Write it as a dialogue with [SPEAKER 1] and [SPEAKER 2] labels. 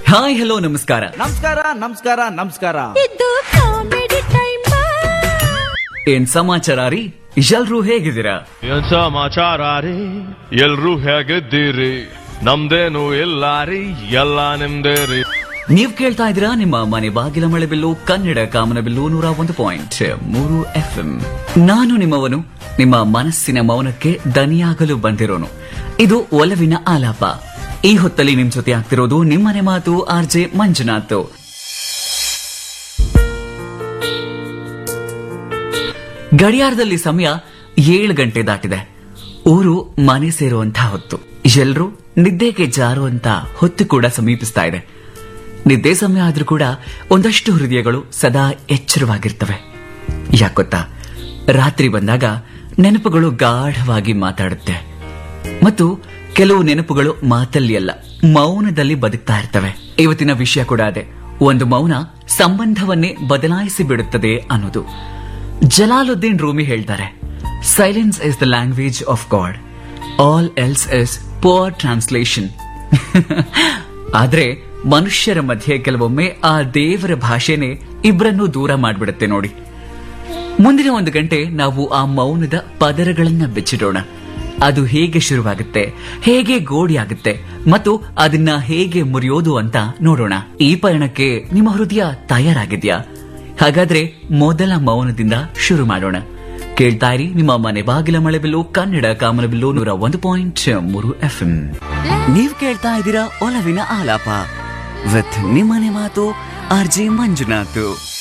[SPEAKER 1] hi hello ನಮಸ್ಕಾರ
[SPEAKER 2] ನಮಸ್ಕಾರ ನಮಸ್ಕಾರ ನಮಸ್ಕಾರ
[SPEAKER 3] ಇದು ಕಾಮಿಡಿ ಟೈಮ್
[SPEAKER 1] ಏನ್ ಸಮಾಚಾರ ರೀ ಎಲ್ರೂ ಹೇಗಿದ್ದೀರಾ
[SPEAKER 4] ಏನ್ ಸಮಾಚಾರ ರೀ ಎಲ್ರೂ ಹೇಗಿದ್ದೀರಿ ನಮ್ದೇನು ಇಲ್ಲ ರೀ ಎಲ್ಲ ನಿಮ್ದೇ ರೀ
[SPEAKER 1] ನೀವ್ ಕೇಳ್ತಾ ಇದ್ದೀರಾ ನಿಮ್ಮ ಮನೆ ಬಾಗಿಲ ಮಳೆ ಬಿಲ್ಲು ಕನ್ನಡ ಕಾಮನ ಬಿಲ್ಲು ನೂರ ಒಂದು ಪಾಯಿಂಟ್ ಮೂರು ಎಫ್ ನಾನು ನಿಮ್ಮವನು ನಿಮ್ಮ ಮನಸ್ಸಿನ ಮೌನಕ್ಕೆ ದನಿಯಾಗಲು ಬಂದಿರೋನು ಇದು ಒಲವಿನ ಆಲಾಪ ಈ ಹೊತ್ತಲ್ಲಿ ನಿಮ್ ಜೊತೆ ಆಗ್ತಿರೋದು ನಿಮ್ಮನೆ ಮಾತು ಆರ್ ಜೆ ಮಂಜುನಾಥ್ ಗಡಿಯಾರದಲ್ಲಿ ಸಮಯ ಏಳು ಗಂಟೆ ದಾಟಿದೆ ಊರು ಮನೆ ಸೇರುವಂತಹ ಹೊತ್ತು ಎಲ್ರೂ ನಿದ್ದೆಗೆ ಜಾರುವಂತ ಹೊತ್ತು ಕೂಡ ಸಮೀಪಿಸ್ತಾ ಇದೆ ನಿದ್ದೆ ಸಮಯ ಆದ್ರೂ ಕೂಡ ಒಂದಷ್ಟು ಹೃದಯಗಳು ಸದಾ ಎಚ್ಚರವಾಗಿರ್ತವೆ ಯಾಕೊತ್ತಾ ರಾತ್ರಿ ಬಂದಾಗ ನೆನಪುಗಳು ಗಾಢವಾಗಿ ಮಾತಾಡುತ್ತೆ ಮತ್ತು ಕೆಲವು ನೆನಪುಗಳು ಮಾತಲ್ಲಿ ಅಲ್ಲ ಮೌನದಲ್ಲಿ ಬದುಕ್ತಾ ಇರ್ತವೆ ಇವತ್ತಿನ ವಿಷಯ ಕೂಡ ಅದೇ ಒಂದು ಮೌನ ಸಂಬಂಧವನ್ನೇ ಬದಲಾಯಿಸಿ ಬಿಡುತ್ತದೆ ಅನ್ನೋದು ಜಲಾಲುದ್ದೀನ್ ರೂಮಿ ಹೇಳ್ತಾರೆ silence is the language of God all else is poor translation ಆದ್ರೆ ಮನುಷ್ಯರ ಮಧ್ಯೆ ಕೆಲವೊಮ್ಮೆ ಆ ದೇವರ ಭಾಷೆನೇ ಇಬ್ಬರನ್ನೂ ದೂರ ಮಾಡ್ಬಿಡುತ್ತೆ ನೋಡಿ ಮುಂದಿನ ಒಂದು ಗಂಟೆ ನಾವು ಆ ಮೌನದ ಪದರಗಳನ್ನ ಬೆಚ್ಚಿಡೋಣ ಅದು ಹೇಗೆ ಶುರುವಾಗುತ್ತೆ ಹೇಗೆ ಗೋಡಿಯಾಗುತ್ತೆ ಮತ್ತು ಅದನ್ನ ಹೇಗೆ ಮುರಿಯೋದು ಅಂತ ನೋಡೋಣ ಈ ಪಯಣಕ್ಕೆ ನಿಮ್ಮ ಹೃದಯ ತಯಾರಾಗಿದ್ಯಾ ಹಾಗಾದ್ರೆ ಮೊದಲ ಮೌನದಿಂದ ಶುರು ಮಾಡೋಣ ಕೇಳ್ತಾ ಇರಿ ನಿಮ್ಮ ಮನೆ ಬಾಗಿಲ ಮಳೆ ಬಿಲ್ಲು ಕನ್ನಡ ಕಾಮನ ಬಿಲ್ಲು ನೂರ ಒಂದು ಪಾಯಿಂಟ್ ಮೂರು ಎಫ್ ನೀವ್ ಕೇಳ್ತಾ ಇದ್ದೀರಾ ಒಲವಿನ ಆಲಾಪ ವಿತ್ ನಿಮ್ಮನೆ ಮಾತು ಆರ್ ಜೆ ಮಂಜುನಾಥ್